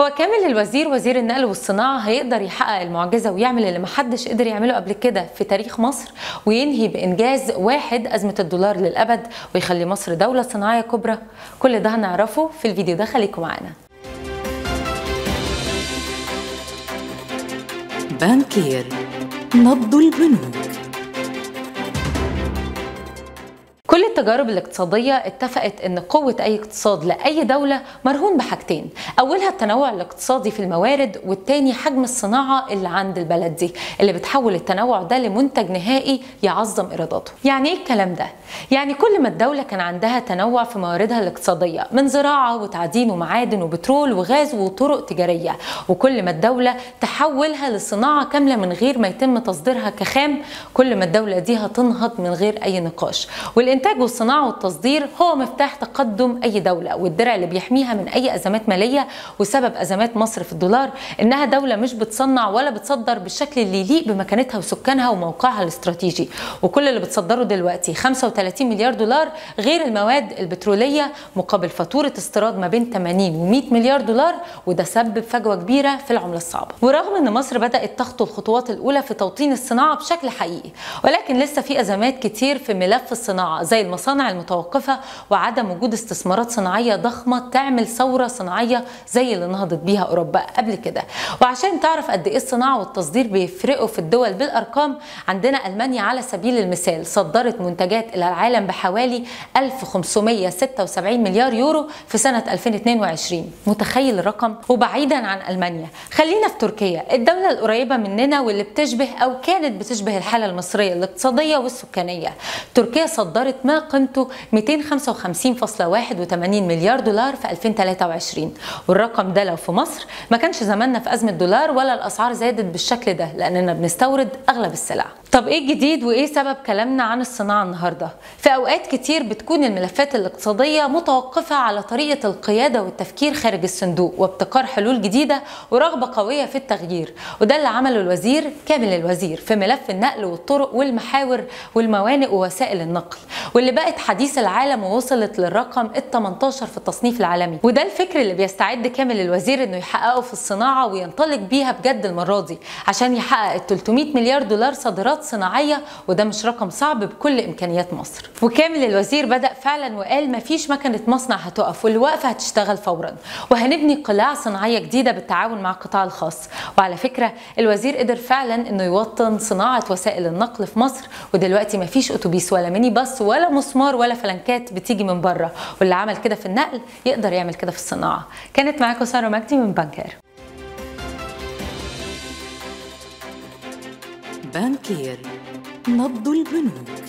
هو كامل الوزير وزير النقل والصناعة هيقدر يحقق المعجزة ويعمل اللي محدش قدر يعمله قبل كده في تاريخ مصر وينهي بإنجاز واحد أزمة الدولار للأبد ويخلي مصر دولة صناعية كبرى كل ده هنعرفه في الفيديو ده خليكم معانا بانكير نبض البنوك كل التجارب الاقتصادية اتفقت ان قوة اي اقتصاد لأي دولة مرهون بحاجتين اولها التنوع الاقتصادي في الموارد والتاني حجم الصناعة اللي عند البلد دي اللي بتحول التنوع ده لمنتج نهائي يعظم ايراداته يعني ايه الكلام ده يعني كل ما الدولة كان عندها تنوع في مواردها الاقتصادية من زراعة وتعدين ومعادن وبترول وغاز وطرق تجارية وكل ما الدولة تحولها لصناعة كاملة من غير ما يتم تصديرها كخام كل ما الدولة دي هتنهض من غير اي نقاش والانتاج والصناعة والتصدير هو مفتاح تقدم اي دولة والدرع اللي بيحميها من اي ازمات مالية وسبب ازمات مصر في الدولار انها دولة مش بتصنع ولا بتصدر بالشكل اللي يليق بمكانتها وسكانها وموقعها الاستراتيجي وكل اللي بتصدره دلوقتي 35 مليار دولار غير المواد البترولية مقابل فاتورة استيراد ما بين 80 و 100 مليار دولار وده سبب فجوة كبيرة في العملة الصعبة ورغم ان مصر بدأت تخطو الخطوات الاولى في توطين الصناعة بشكل حقيقي ولكن لسه في ازمات كتير في ملف الصناعة زي المصانع المتوقفة وعدم وجود استثمارات صناعية ضخمة تعمل ثورة صناعية زي اللي نهضت بيها أوروبا قبل كده وعشان تعرف قد إيه الصناعة والتصدير بيفرقوا في الدول بالأرقام عندنا ألمانيا على سبيل المثال صدرت منتجات إلى العالم بحوالي 1576 مليار يورو في سنة 2022 متخيل الرقم وبعيدا عن ألمانيا خلينا في تركيا الدولة القريبة مننا واللي بتشبه أو كانت بتشبه الحالة المصرية الاقتصادية والسكانية تركيا صدرت ما قيمته 255.81 مليار دولار في 2023 والرقم ده لو في مصر ما كانش زماننا في أزمة دولار ولا الأسعار زادت بالشكل ده لأننا بنستورد أغلب السلع طب ايه الجديد وايه سبب كلامنا عن الصناعه النهارده؟ في اوقات كتير بتكون الملفات الاقتصاديه متوقفه على طريقه القياده والتفكير خارج الصندوق وابتكار حلول جديده ورغبه قويه في التغيير وده اللي عمله الوزير كامل الوزير في ملف النقل والطرق والمحاور والموانئ ووسائل النقل واللي بقت حديث العالم ووصلت للرقم ال 18 في التصنيف العالمي وده الفكر اللي بيستعد كامل الوزير انه يحققه في الصناعه وينطلق بيها بجد المره دي عشان يحقق ال 300 مليار دولار صادرات صناعيه وده مش رقم صعب بكل امكانيات مصر وكامل الوزير بدا فعلا وقال مفيش مكنه مصنع هتقف واللي واقفه هتشتغل فورا وهنبني قلاع صناعيه جديده بالتعاون مع القطاع الخاص وعلى فكره الوزير قدر فعلا انه يوطن صناعه وسائل النقل في مصر ودلوقتي مفيش اتوبيس ولا ميني باص ولا مسمار ولا فلنكات بتيجي من بره واللي عمل كده في النقل يقدر يعمل كده في الصناعه كانت معاكم ساره مجدي من بانكير بانكير نبض البنوك